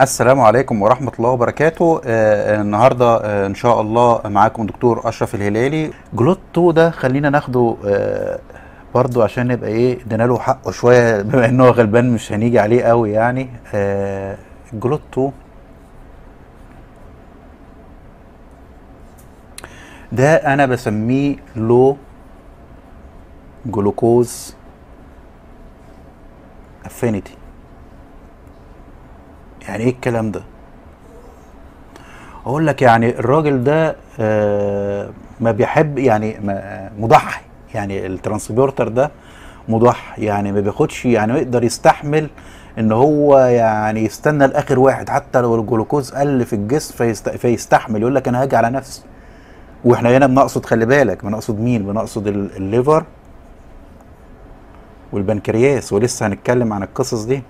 السلام عليكم ورحمة الله وبركاته آه النهاردة آه إن شاء الله معاكم دكتور أشرف الهلالي جلوت 2 ده خلينا ناخده آه برضو عشان نبقى إيه ادينا له حقه شوية بما إن هو غلبان مش هنيجي عليه قوي يعني آه جلوت 2 ده أنا بسميه لو جلوكوز افينيتي يعني ايه الكلام ده اقول لك يعني الراجل ده آه ما بيحب يعني ما مضحي يعني الترانسبورتر ده مضحي يعني ما بياخدش يعني يقدر يستحمل ان هو يعني يستنى لاخر واحد حتى لو الجلوكوز قل في الجسم فيست فيستحمل يقول لك انا هاجي على نفسي واحنا هنا بنقصد خلي بالك بنقصد مين بنقصد الليفر والبنكرياس ولسه هنتكلم عن القصص دي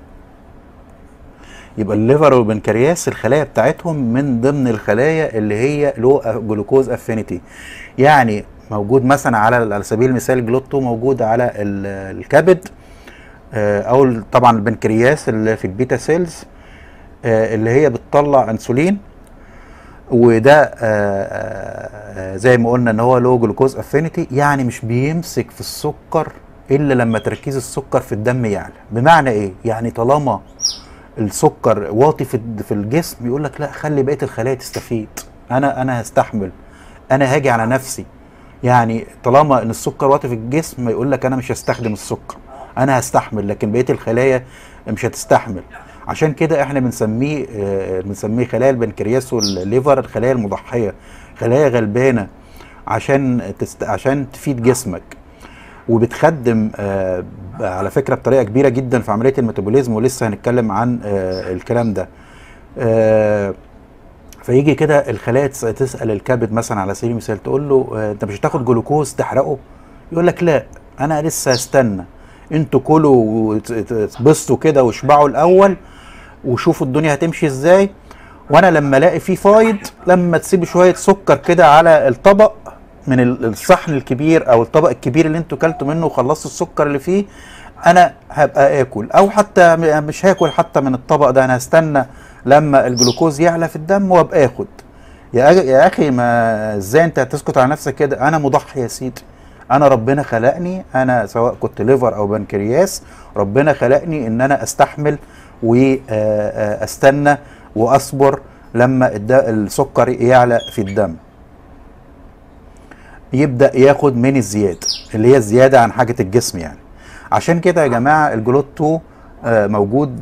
يبقى الليفر والبنكرياس الخلايا بتاعتهم من ضمن الخلايا اللي هي لو جلوكوز افينيتي يعني موجود مثلا على على سبيل المثال جلوتو موجود على الكبد او طبعا البنكرياس اللي في البيتا سيلز اللي هي بتطلع انسولين وده زي ما قلنا ان هو لو جلوكوز افينيتي يعني مش بيمسك في السكر الا لما تركيز السكر في الدم يعلى بمعنى ايه يعني طالما السكر واطي في في الجسم يقول لك لا خلي بقيه الخلايا تستفيد انا انا هستحمل انا هاجي على نفسي يعني طالما ان السكر واطي في الجسم يقول لك انا مش هستخدم السكر انا هستحمل لكن بقيه الخلايا مش هتستحمل عشان كده احنا بنسميه آه بنسميه خلايا البنكرياس والليفر الخلايا المضحيه خلايا غلبانه عشان تست... عشان تفيد جسمك وبتخدم آه على فكره بطريقه كبيره جدا في عمليه الميتابوليزم ولسه هنتكلم عن آه الكلام ده آه فيجي كده الخلايا تسال الكبد مثلا على سبيل المثال تقول له آه انت مش هتاخد جلوكوز تحرقه يقول لك لا انا لسه هستنى انتوا كلوا وتبسطوا كده واشبعوا الاول وشوفوا الدنيا هتمشي ازاي وانا لما الاقي فيه فايض لما تسيب شويه سكر كده على الطبق من الصحن الكبير او الطبق الكبير اللي انتوا كلتوا منه وخلصتوا السكر اللي فيه انا هبقى اكل او حتى مش هاكل حتى من الطبق ده انا هستنى لما الجلوكوز يعلى في الدم وابقى اخد يا يا اخي ما ازاي انت هتسكت على نفسك كده انا مضحي يا سيدي انا ربنا خلقني انا سواء كنت ليفر او بنكرياس ربنا خلقني ان انا استحمل واستنى واصبر لما السكر يعلى في الدم يبدا ياخد من الزياده اللي هي الزياده عن حاجه الجسم يعني عشان كده يا جماعه الجلوت 2 موجود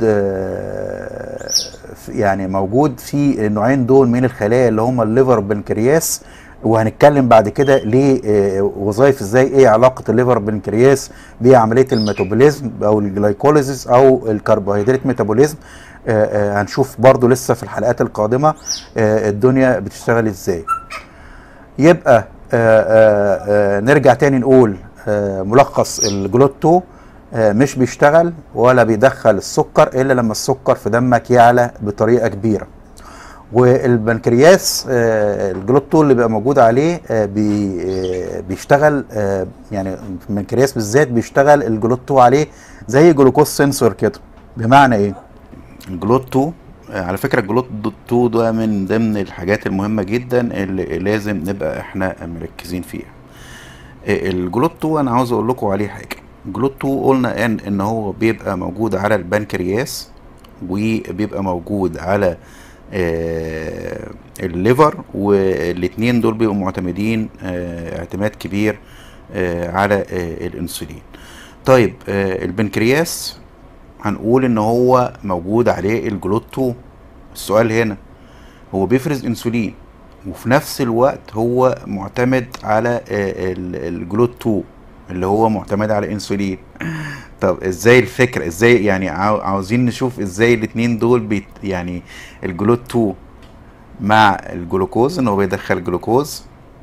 يعني موجود في النوعين دول من الخلايا اللي هم الليفر والبنكرياس وهنتكلم بعد كده ليه وظائف ازاي ايه علاقه الليفر بالبنكرياس بعمليه الميتابوليزم او الجلايكوليزيس او الكربوهيدرات ميتابوليزم هنشوف برضو لسه في الحلقات القادمه الدنيا بتشتغل ازاي يبقى آآ آآ نرجع تاني نقول ملخص الجلوت 2 مش بيشتغل ولا بيدخل السكر الا لما السكر في دمك يعلى بطريقه كبيره والبنكرياس الجلوت 2 اللي بيبقى موجود عليه بي بيشتغل يعني البنكرياس بالذات بيشتغل الجلوت 2 عليه زي جلوكوز سنسور كده بمعنى ايه الجلوت 2 على فكره الجلوت 2 ده من ضمن الحاجات المهمه جدا اللي لازم نبقى احنا مركزين فيها الجلوت 2 انا عاوز اقول لكم عليه حاجه الجلوت 2 قلنا ان ان هو بيبقى موجود على البنكرياس وبيبقى موجود على آه الليفر والاتنين دول بيبقوا معتمدين آه اعتماد كبير آه على آه الانسولين طيب آه البنكرياس هنقول ان هو موجود عليه الجلوت 2 السؤال هنا هو بيفرز انسولين وفي نفس الوقت هو معتمد على الجلوت 2 اللي هو معتمد على انسولين طب ازاي الفكرة ازاي يعني عاوزين نشوف ازاي الاتنين دول بيت يعني الجلوت 2 مع الجلوكوز ان هو بيدخل جلوكوز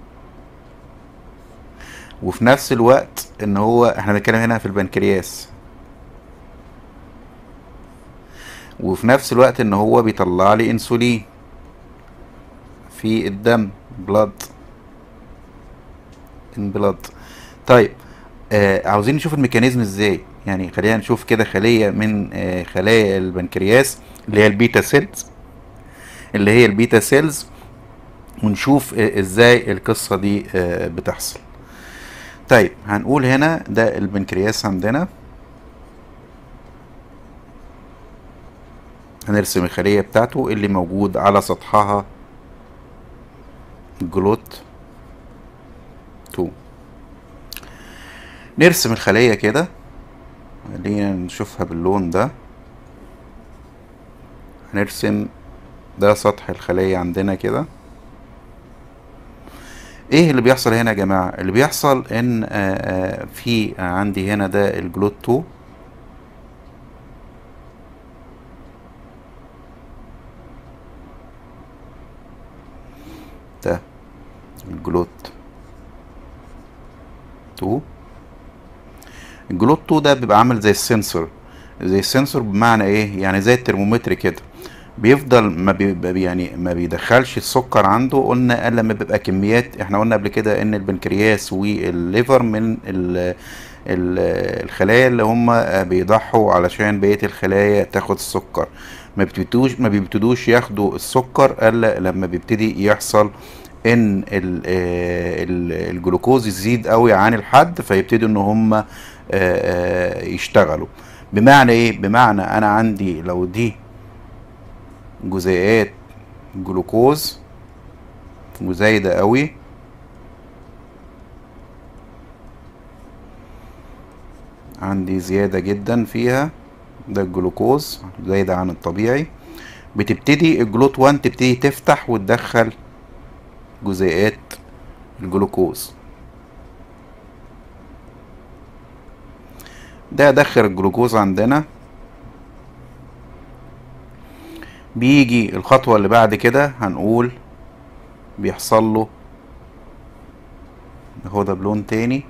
وفي نفس الوقت ان هو احنا بنتكلم هنا في البنكرياس وفي نفس الوقت ان هو بيطلع لي انسولين في الدم بلاد ان بلاد طيب آه عاوزين نشوف الميكانيزم ازاي يعني خلينا نشوف كده خليه من آه خلايا البنكرياس اللي هي البيتا سيلز اللي هي البيتا سيلز ونشوف آه ازاي القصه دي آه بتحصل طيب هنقول هنا ده البنكرياس عندنا هنرسم الخلية بتاعته اللي موجود على سطحها جلوت 2 نرسم الخلية كده خلينا نشوفها باللون ده هنرسم ده سطح الخلية عندنا كده ايه اللي بيحصل هنا يا جماعة اللي بيحصل ان آآ آآ في عندي هنا ده الجلوت 2 ده الجلوت 2 الجلوت 2 ده بيبقى عامل زي السنسور زي السنسور بمعنى ايه يعني زي الترمومتر كده بيفضل ما بي يعني ما بيدخلش السكر عنده قلنا الا لما بيبقى كميات احنا قلنا قبل كده ان البنكرياس والليفر من ال ال الخلايا اللي هم بيضحوا علشان بقيه الخلايا تاخد السكر ما بيبتدوش ما بيبتدوش ياخدوا السكر الا لما بيبتدي يحصل ان ال ال الجلوكوز يزيد قوي عن الحد فيبتدوا ان هم يشتغلوا بمعنى ايه بمعنى انا عندي لو دي جزيئات جلوكوز وزايدة قوي عندي زيادة جدا فيها ده الجلوكوز زايدة عن الطبيعي بتبتدي الجلوت 1 تبتدي تفتح وتدخل جزيئات الجلوكوز ده دخل الجلوكوز عندنا بيجي الخطوة اللي بعد كده هنقول بيحصل له هو ده بلون تاني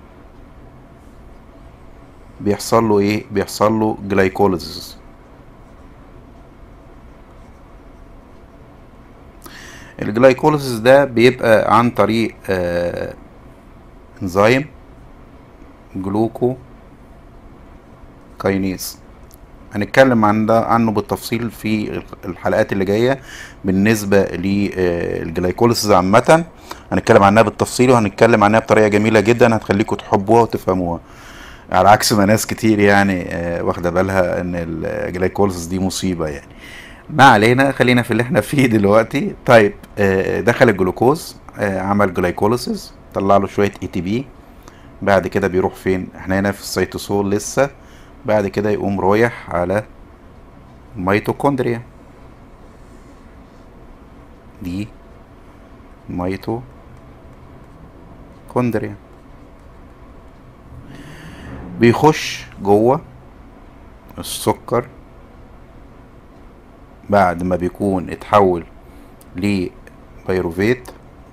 بيحصل له ايه بيحصل له جلايكوليزيس الجلايكوليسيس ده بيبقى عن طريق آه انزيم جلوكو كاينيز هنتكلم عن ده عنه بالتفصيل في الحلقات اللي جايه بالنسبه للجلايكوليسيس عامه هنتكلم عنها بالتفصيل وهنتكلم عنها بطريقه جميله جدا هتخليكم تحبوها وتفهموها على عكس ما ناس كتير يعني واخده بالها ان الجلايكوليسيس دي مصيبه يعني ما علينا خلينا في اللي احنا فيه دلوقتي طيب دخل الجلوكوز عمل جلايكوليسيس طلع له شويه اي تي بي بعد كده بيروح فين احنا هنا في السيتوسول لسه بعد كده يقوم رايح على ميتوكوندريا دي ميتوكوندريا بيخش جوه السكر بعد ما بيكون اتحول لبيروفيت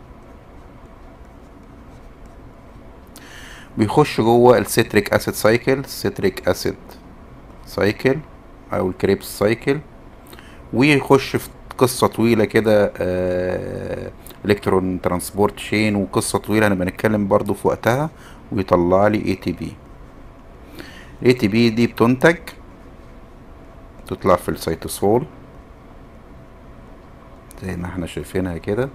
بيخش جوه السيتريك اسيد سايكل السيتريك اسيد سايكل او الكريبس سايكل ويخش في قصه طويله كده الكترون ترانسبورت شين وقصه طويله هنبقى نتكلم برضو في وقتها ويطلع لي اي تي بي الاي تي بي دي بتنتج تطلع في السيتوسول زي ما احنا شايفينها كده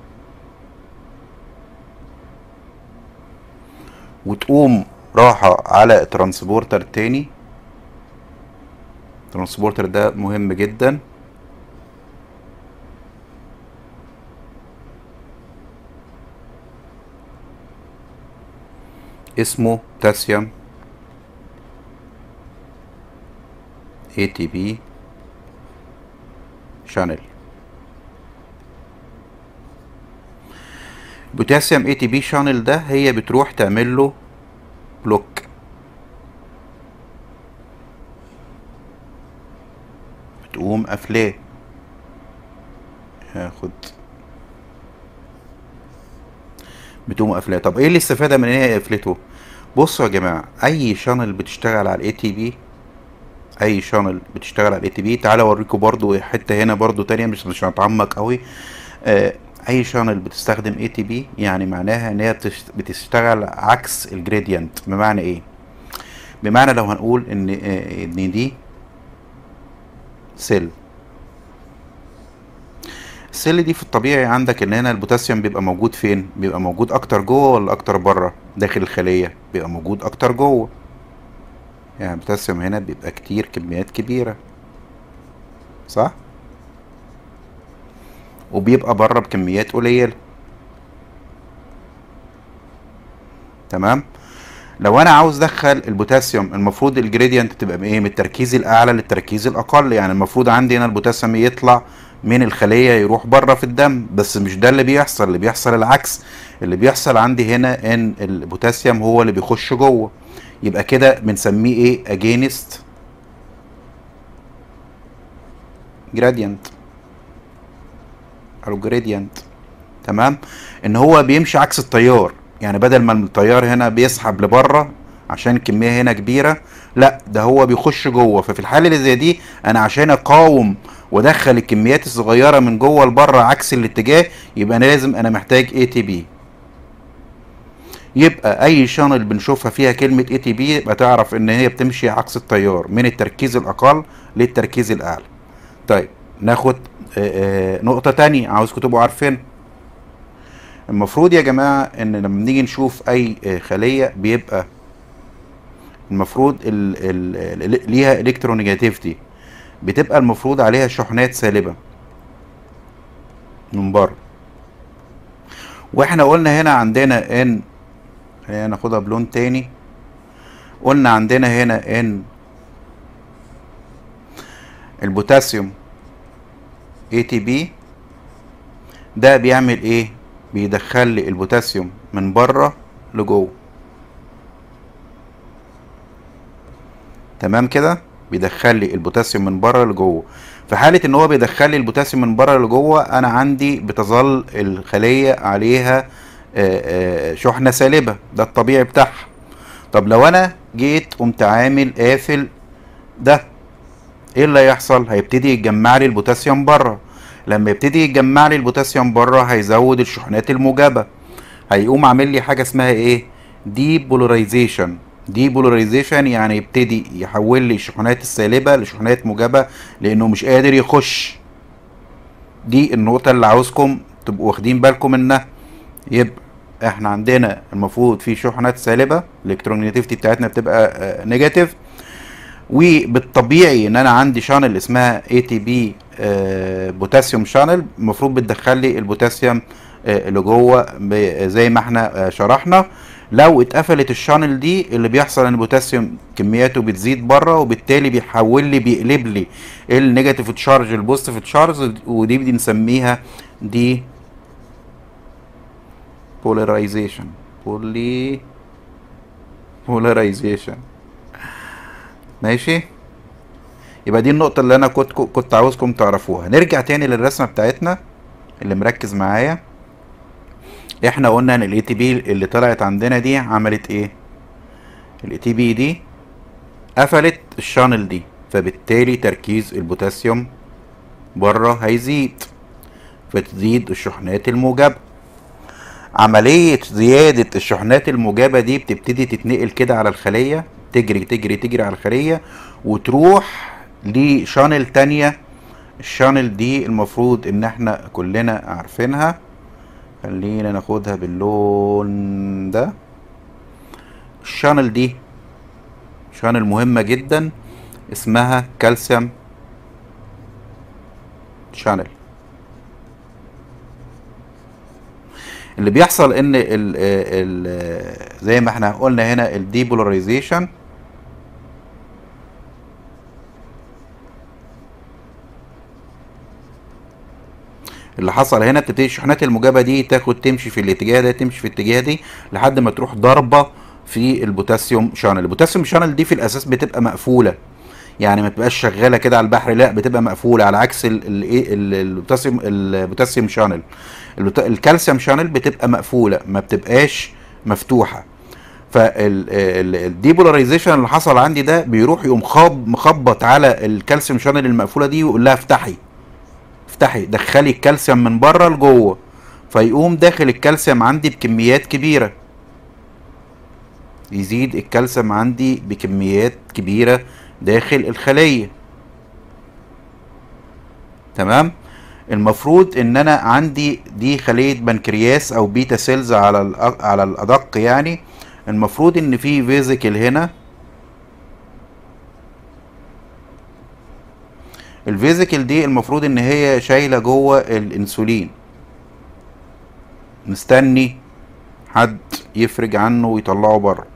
وتقوم راحة على ترانسبورتر تاني الترانسبورتر ده مهم جدا اسمه بوتاسيوم ATP شانل بوتاسيوم اي تي بي شانل ده هي بتروح تعمل له بلوك بتقوم قافلاه هاخد بتقوم قافلاه طب ايه الاستفاده من ان هي قفلته بصوا يا جماعه اي شانل بتشتغل على الاي تي بي اي شانل بتشتغل على الاي تي بي تعالى اوريكم برضو حته هنا برضو تانية مش مش هنتعمق قوي آه اي شانل بتستخدم اي تي بي يعني معناها ان هي بتشتغل عكس الجريدينت بمعنى ايه بمعنى لو هنقول ان آه، ان دي سيل السيل دي في الطبيعي عندك ان هنا البوتاسيوم بيبقى موجود فين بيبقى موجود اكتر جوه ولا اكتر بره داخل الخليه بيبقى موجود اكتر جوه يعني البوتاسيوم هنا بيبقى كتير كميات كبيره صح وبيبقى بره بكميات قليله تمام لو انا عاوز ادخل البوتاسيوم المفروض الجريدينت تبقى بايه من التركيز الاعلى للتركيز الاقل يعني المفروض عندي هنا البوتاسيوم يطلع من الخليه يروح بره في الدم بس مش ده اللي بيحصل اللي بيحصل العكس اللي بيحصل عندي هنا ان البوتاسيوم هو اللي بيخش جوه يبقى كده بنسميه ايه اجينست جرادينت او جريدينت تمام ان هو بيمشي عكس التيار يعني بدل ما التيار هنا بيسحب لبره عشان الكميه هنا كبيره لا ده هو بيخش جوه ففي الحاله اللي زي دي انا عشان اقاوم وادخل الكميات الصغيره من جوه لبره عكس الاتجاه يبقى انا لازم انا محتاج اي تي بي يبقى اي شانل بنشوفها فيها كلمه اي تي بي يبقى تعرف ان هي بتمشي عكس التيار من التركيز الاقل للتركيز الاعلى طيب ناخد آه، آه، نقطه تانية عاوزكم تبقوا عارفين المفروض يا جماعه ان لما نيجي نشوف اي آه، خليه بيبقى المفروض ال ال ليها الكترونيجاتيفيتي بتبقى المفروض عليها شحنات سالبه من بره واحنا قلنا هنا عندنا ان خلينا ناخدها بلون تاني قلنا عندنا هنا ان البوتاسيوم اي تي بي ده بيعمل ايه بيدخل لي البوتاسيوم من بره لجوه تمام كده بيدخل لي البوتاسيوم من بره لجوه في حاله ان هو بيدخل لي البوتاسيوم من بره لجوه انا عندي بتظل الخليه عليها شحنه سالبه ده الطبيعي بتاعها طب لو انا جيت قمت عامل قافل ده ايه اللي هيحصل هيبتدي يتجمع لي البوتاسيوم بره لما يبتدي يتجمع لي البوتاسيوم بره هيزود الشحنات الموجبه هيقوم عامل لي حاجه اسمها ايه دي بولاريزيشن دي بولاريزيشن يعني يبتدي يحول لي الشحنات السالبه لشحنات موجبه لانه مش قادر يخش دي النقطه اللي عاوزكم تبقوا واخدين بالكم منها يبقى احنا عندنا المفروض في شحنات سالبه الالكترونيتيفيتي بتاعتنا بتبقى نيجاتيف وبالطبيعي ان انا عندي شانل اسمها اي تي بي بوتاسيوم شانل المفروض بتدخل لي البوتاسيوم اللي جوه زي ما احنا شرحنا لو اتقفلت الشانل دي اللي بيحصل ان البوتاسيوم كمياته بتزيد بره وبالتالي بيحول لي بيقلب لي النيجاتيف تشارج البوزيتيف تشارج ودي بنسميها دي polarization poly polarization ماشي يبقى دي النقطة اللي أنا كنت كنت عاوزكم تعرفوها نرجع تاني للرسمة بتاعتنا اللي مركز معايا احنا قلنا ان الاي تي بي اللي طلعت عندنا دي عملت ايه الاي تي بي دي قفلت الشانل دي فبالتالي تركيز البوتاسيوم بره هيزيد فتزيد الشحنات الموجبه عملية زيادة الشحنات الموجبة دي بتبتدي تتنقل كده على الخلية تجري تجري تجري على الخلية وتروح لشانل تانية الشانل دي المفروض ان احنا كلنا عارفينها خلينا ناخدها باللون ده الشانل دي شانل مهمة جدا اسمها كالسيوم شانل اللي بيحصل ان ال ال زي ما احنا قلنا هنا الديبولاريزيشن اللي حصل هنا بتبتدي الشحنات الموجبه دي تاخد تمشي في الاتجاه ده تمشي في الاتجاه دي لحد ما تروح ضربه في البوتاسيوم شانل البوتاسيوم شانل دي في الاساس بتبقى مقفوله يعني ما تبقاش شغاله كده على البحر لا بتبقى مقفوله على عكس البوتاسيوم البوتاسيوم شانل الكالسيوم شانل بتبقى مقفوله ما بتبقاش مفتوحه فالديبولاريزيشن اللي حصل عندي ده بيروح يقوم خاب مخبط على الكالسيوم شانل المقفوله دي ويقول لها افتحي افتحي دخلي الكالسيوم من بره لجوه فيقوم داخل الكالسيوم عندي بكميات كبيره يزيد الكالسيوم عندي بكميات كبيرة داخل الخلية تمام المفروض ان انا عندي دي خلية بنكرياس او بيتا سيلز على الأ- على الادق يعني المفروض ان في فيزيكل هنا الفيزيكل دي المفروض ان هي شايله جوه الانسولين مستني حد يفرج عنه ويطلعه بره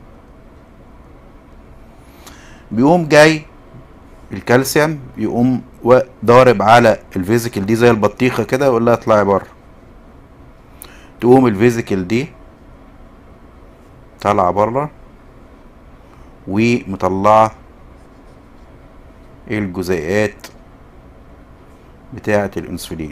بيقوم جاي الكالسيوم يقوم و- ضارب على الفيزيكل دي زي البطيخه كده ويقول لها اطلعي بره تقوم الفيزيكل دي طالعه بره ومطلعه الجزيئات بتاعه الانسولين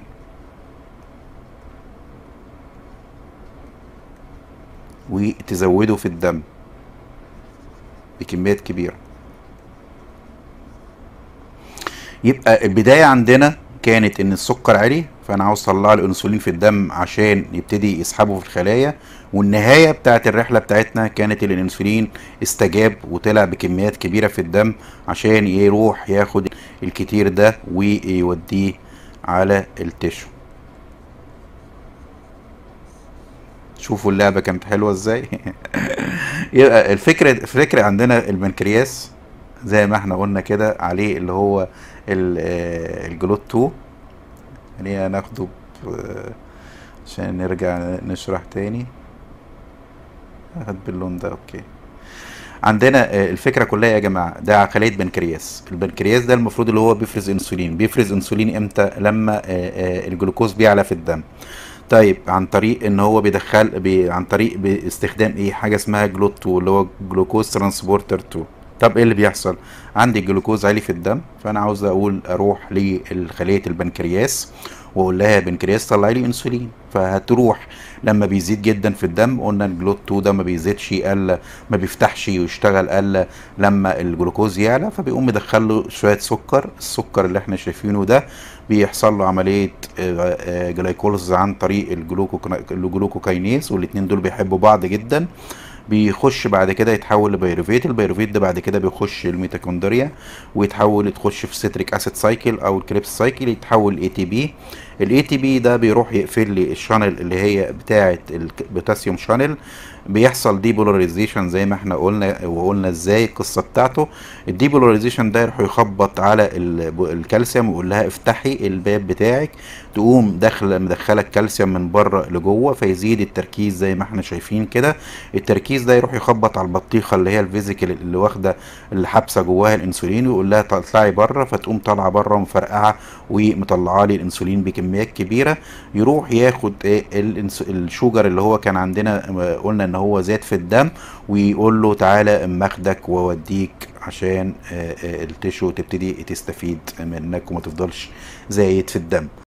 وتزوده في الدم بكميات كبيره يبقى البداية عندنا كانت ان السكر عالي فانا عاوز اطلع له انسولين في الدم عشان يبتدي يسحبه في الخلايا والنهاية بتاعت الرحلة بتاعتنا كانت ان الانسولين استجاب وطلع بكميات كبيرة في الدم عشان يروح ياخد الكتير ده ويوديه على التشو شوفوا اللعبة كانت حلوة ازاي يبقى الفكرة الفكرة عندنا البنكرياس زي ما احنا قلنا كده عليه اللي هو ال- آه، الجلوت 2 خلينا ناخده ب- عشان نرجع نشرح تاني هات باللون ده اوكي عندنا آه، الفكره كلها يا جماعه ده خليه بنكرياس البنكرياس ده المفروض اللي هو بيفرز انسولين بيفرز انسولين امتى لما آه، آه، الجلوكوز بيعلى في الدم طيب عن طريق ان هو بيدخل بي عن طريق باستخدام ايه حاجه اسمها جلوت 2 اللي هو جلوكوز ترانسبورتر 2 طب ايه اللي بيحصل عندي الجلوكوز عالي في الدم فانا عاوز اقول اروح لخليه البنكرياس واقول لها يا بنكرياس طلعي لي انسولين فهتروح لما بيزيد جدا في الدم قلنا الجلوت 2 ده ما بيزيدش الا ما بيفتحش ويشتغل الا لما الجلوكوز يعلى فبيقوم مدخل له شويه سكر السكر اللي احنا شايفينه ده بيحصل له عمليه آه، آه، جلايكوليز عن طريق الجلوكو الجلوكوكاينيز والاثنين دول بيحبوا بعض جدا بيخش بعد كده يتحول لبيروفيت البيروفيت ده بعد كده بيخش الميتوكوندريا ويتحول تخش في سيتريك اسيد سايكل او الكريبس سايكل يتحول اي تي بي الاي تي بي ده بيروح يقفل لي الشانل اللي هي بتاعه البوتاسيوم شانل بيحصل ديبولاريزيشن زي ما احنا قلنا وقلنا ازاي القصه بتاعته الديبولاريزيشن ده يروح يخبط على ال- الكالسيوم ويقول لها افتحي الباب بتاعك تقوم داخله مدخله الكالسيوم من بره لجوه فيزيد التركيز زي ما احنا شايفين كده التركيز ده يروح يخبط على البطيخه اللي هي الفيزيكال اللي واخده اللي حابسه جواها الانسولين ويقول لها اطلعي بره فتقوم طالعه بره ومفرقعه ومطلعه لي الانسولين بكميات كبيره يروح ياخد ايه الإنس- الشوجر اللي هو كان عندنا آه، قلنا ان هو زاد في الدم ويقول له تعالى اما اخدك واوديك عشان آه، آه، التشو تبتدي تستفيد منك وما تفضلش زايد في الدم